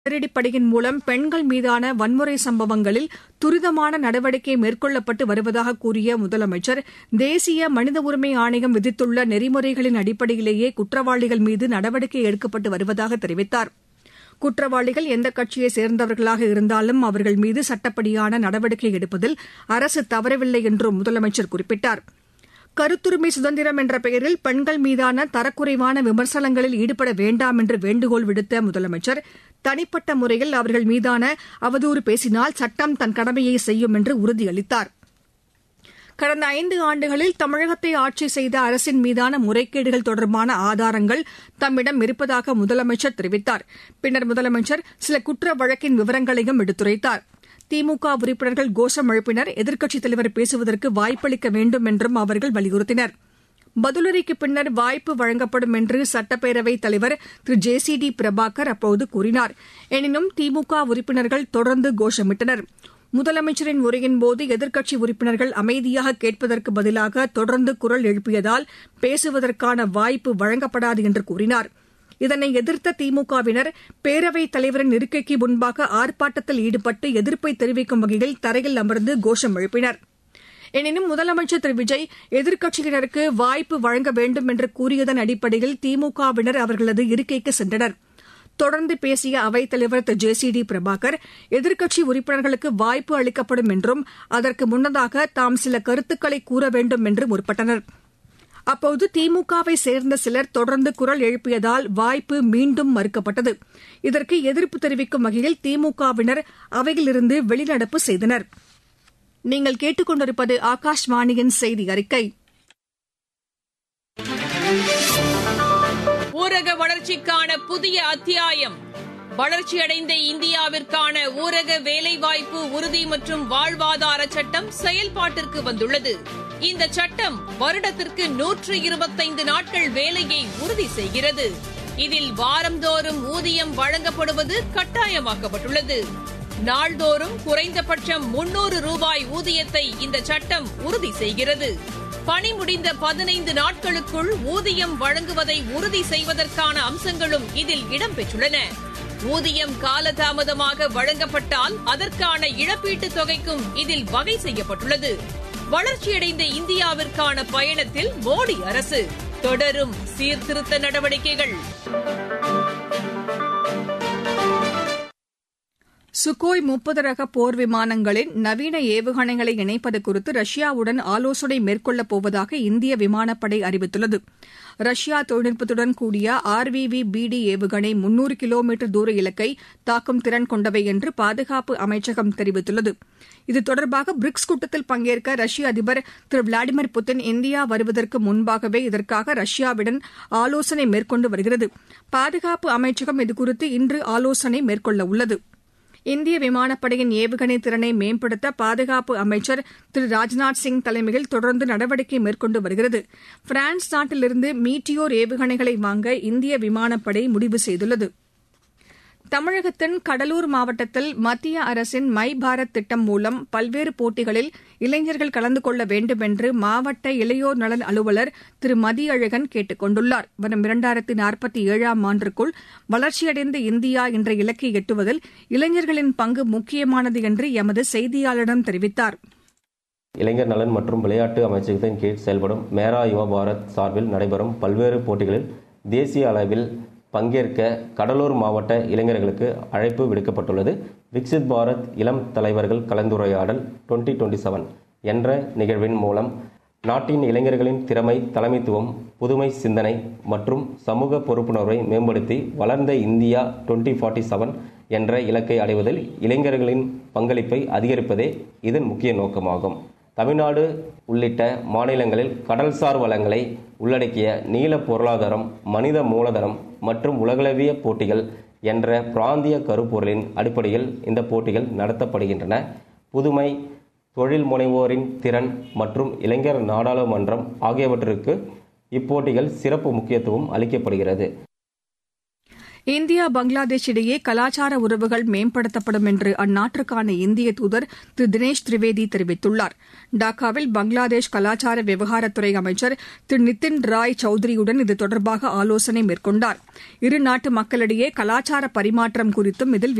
அதிரடிப்படையின் மூலம் பெண்கள் மீதான வன்முறை சம்பவங்களில் துரிதமான நடவடிக்கை மேற்கொள்ளப்பட்டு வருவதாக கூறிய முதலமைச்சர் தேசிய மனித உரிமை ஆணையம் விதித்துள்ள நெறிமுறைகளின் அடிப்படையிலேயே குற்றவாளிகள் மீது நடவடிக்கை எடுக்கப்பட்டு வருவதாக தெரிவித்தார் குற்றவாளிகள் எந்த கட்சியைச் சேர்ந்தவர்களாக இருந்தாலும் அவர்கள் மீது சட்டப்படியான நடவடிக்கை எடுப்பதில் அரசு தவறவில்லை என்றும் முதலமைச்சர் குறிப்பிட்டார் கருத்துரிமை சுதந்திரம் என்ற பெயரில் பெண்கள் மீதான தரக்குறைவான விமர்சனங்களில் ஈடுபட வேண்டாம் என்று வேண்டுகோள் விடுத்த முதலமைச்சர் தனிப்பட்ட முறையில் அவர்கள் மீதான அவதூறு பேசினால் சட்டம் தன் கடமையை செய்யும் என்று உறுதியளித்தார் கடந்த ஐந்து ஆண்டுகளில் தமிழகத்தை ஆட்சி செய்த அரசின் மீதான முறைகேடுகள் தொடர்பான ஆதாரங்கள் தம்மிடம் இருப்பதாக முதலமைச்சர் தெரிவித்தார் பின்னர் முதலமைச்சர் சில குற்ற வழக்கின் விவரங்களையும் எடுத்துரைத்தார் திமுக உறுப்பினர்கள் கோஷம் எழுப்பினர் எதிர்க்கட்சித் தலைவர் பேசுவதற்கு வாய்ப்பளிக்க வேண்டும் என்றும் அவர்கள் வலியுறுத்தினர் பதிலுரைக்கு பின்னர் வாய்ப்பு வழங்கப்படும் என்று சட்டப்பேரவைத் தலைவர் Thiru J C D Prabhakar அப்போது கூறினார் எனினும் திமுக உறுப்பினர்கள் தொடர்ந்து கோஷமிட்டனர் முதலமைச்சரின் உரையின்போது எதிர்க்கட்சி உறுப்பினர்கள் அமைதியாக கேட்பதற்கு பதிலாக தொடர்ந்து குரல் எழுப்பியதால் பேசுவதற்கான வாய்ப்பு வழங்கப்படாது என்று கூறினார் இதனை எதிர்த்த திமுகவினர் பேரவைத் தலைவரின் இருக்கைக்கு முன்பாக ஆர்ப்பாட்டத்தில் ஈடுபட்டு எதிர்ப்பை தெரிவிக்கும் வகையில் தரையில் அமர்ந்து கோஷம் எழுப்பினர் எனினும் முதலமைச்சர் திரு விஜய் எதிர்க்கட்சியினருக்கு வாய்ப்பு வழங்க வேண்டும் என்று கூறியதன் அடிப்படையில் திமுகவினர் அவர்களது இருக்கைக்கு சென்றனர் தொடர்ந்து பேசிய அவைத்தலைவர் Thiru J C D Prabhakar எதிர்க்கட்சி உறுப்பினர்களுக்கு வாய்ப்பு அளிக்கப்படும் என்றும் அதற்கு முன்னதாக தாம் சில கருத்துக்களை கூற வேண்டும் என்று முற்பட்டனர் அப்போது திமுகவை சேர்ந்த சிலர் தொடர்ந்து குரல் எழுப்பியதால் வாய்ப்பு மீண்டும் மறுக்கப்பட்டது இதற்கு எதிர்ப்பு தெரிவிக்கும் வகையில் திமுகவினர் அவையிலிருந்து வெளிநடப்பு செய்தனர் நீங்கள் கேட்டுக்கொண்டிருப்பது ஆகாஷ்வாணியின் செய்தி அறிக்கை ஊரக வளர்ச்சிக்கான புதிய அத்தியாயம் வளர்ச்சியடைந்த இந்தியாவிற்கான ஊரக வேலைவாய்ப்பு உறுதி மற்றும் வாழ்வாதார சட்டம் செயல்பாட்டிற்கு வந்துள்ளது இந்த சட்டம் வருடத்திற்கு நூற்று இருபத்தைந்து நாட்கள் வேலையை உறுதி செய்கிறது இதில் வாரந்தோறும் ஊதியம் வழங்கப்படுவது கட்டாயமாக்கப்பட்டுள்ளது நாள்தோறும் குறைந்தபட்சம் முன்னூறு ரூபாய் ஊதியத்தை இந்த சட்டம் உறுதி செய்கிறது பணி முடிந்த பதினைந்து நாட்களுக்குள் ஊதியம் வழங்குவதை உறுதி செய்வதற்கான அம்சங்களும் இதில் இடம்பெற்றுள்ளன ஊதியம் காலதாமதமாக வழங்கப்பட்டால் அதற்கான இழப்பீட்டுத் தொகைக்கும் இதில் வகை செய்யப்பட்டுள்ளது வளர்ச்சியடைந்த இந்தியாவிற்கான பயணத்தில் மோடி அரசு தொடரும் சீர்திருத்த நடவடிக்கைகள் சுகோய் முப்பது ரக போர் விமானங்களின் நவீன ஏவுகணைகளை இணைப்பது குறித்து ரஷ்யாவுடன் ஆலோசனை மேற்கொள்ளப் போவதாக இந்திய விமானப்படை அறிவித்துள்ளது ரஷ்யா தொழில்நுட்பத்துடன் கூடிய ஆர்விவி பிடி ஏவுகணை முன்னூறு கிலோமீட்டர் தூர இலக்கை தாக்கும் திறன் கொண்டவை என்று பாதுகாப்பு அமைச்சகம் தெரிவித்துள்ளது இது தொடர்பாக பிரிக்ஸ் கூட்டத்தில் பங்கேற்க ரஷ்ய அதிபர் திரு விளாடிமிர் புட்டின் இந்தியா வருவதற்கு முன்பாகவே இதற்காக ரஷ்யாவுடன் ஆலோசனை மேற்கொண்டு வருகிறது பாதுகாப்பு அமைச்சகம் இதுகுறித்து இன்று ஆலோசனை மேற்கொள்ள உள்ளது இந்திய விமானப்படையின் ஏவுகணை திறனை மேம்படுத்த பாதுகாப்பு அமைச்சர் திரு ராஜ்நாத் சிங் தலைமையில் தொடர்ந்து நடவடிக்கை மேற்கொண்டு வருகிறது பிரான்ஸ் நாட்டிலிருந்து மீட்டியோர் ஏவுகணைகளை வாங்க இந்திய விமானப்படை முடிவு செய்துள்ளது தமிழகத்தின் கடலூர் மாவட்டத்தில் மத்திய அரசின் மை பாரத் திட்டம் மூலம் பல்வேறு போட்டிகளில் இளைஞர்கள் கலந்து கொள்ள வேண்டும் என்று மாவட்ட இளையோர் நலன் அலுவலர் திரு மதியழகன் கேட்டுக் கொண்டுள்ளார் வரும் இரண்டாயிரத்தி நாற்பத்தி ஏழாம் ஆண்டிற்குள் வளர்ச்சியடைந்த இந்தியா என்ற இலக்கை எட்டுவதில் இளைஞர்களின் பங்கு முக்கியமானது என்று எமது செய்தியாளரிடம் தெரிவித்தார் இளைஞர் நலன் மற்றும் விளையாட்டு அமைச்சகத்தின் கீழ் செயல்படும் மேரா யுவ பாரத் சார்பில் நடைபெறும் பல்வேறு போட்டிகளில் தேசிய அளவில் பங்கேற்க கடலூர் மாவட்ட இளைஞர்களுக்கு அழைப்பு விடுக்கப்பட்டுள்ளது விக்சித் பாரத் இளம் தலைவர்கள் கலந்துரையாடல் டுவெண்ட்டி டுவெண்ட்டி செவன் என்ற நிகழ்வின் மூலம் நாட்டின் இளைஞர்களின் திறமை தலைமைத்துவம் புதுமை சிந்தனை மற்றும் சமூக பொறுப்புணர்வை மேம்படுத்தி வளர்ந்த இந்தியா டுவெண்ட்டி ஃபார்ட்டி செவன் என்ற இலக்கை அடைவதில் இளைஞர்களின் பங்களிப்பை அதிகரிப்பதே இதன் முக்கிய நோக்கமாகும் தமிழ்நாடு உள்ளிட்ட மாநிலங்களில் கடல்சார் வளங்களை உள்ளடக்கிய நீல பொருளாதாரம் மனித மூலதனம் மற்றும் உலகளவிய போட்டிகள் என்ற பிராந்திய கருப்பொருளின் அடிப்படையில் இந்த போட்டிகள் நடத்தப்படுகின்றன புதுமை தொழில் முனைவோரின் திறன் மற்றும் இளைஞர் நாடாளுமன்றம் ஆகியவற்றிற்கு இப்போட்டிகள் சிறப்பு முக்கியத்துவம் அளிக்கப்படுகிறது இந்தியா பங்களாதேஷ் இடையே கலாச்சார உறவுகள் மேம்படுத்தப்படும் என்று அந்நாட்டிற்கான இந்திய தூதர் திரு தினேஷ் திரிவேதி தெரிவித்துள்ளார் டாக்காவில் பங்களாதேஷ் கலாச்சார விவகாரத்துறை அமைச்சர் திரு நிதின் ராய் சௌத்ரியுடன் இது தொடர்பாக ஆலோசனை மேற்கொண்டார் இரு நாட்டு மக்களிடையே கலாச்சார பரிமாற்றம் குறித்தும் இதில்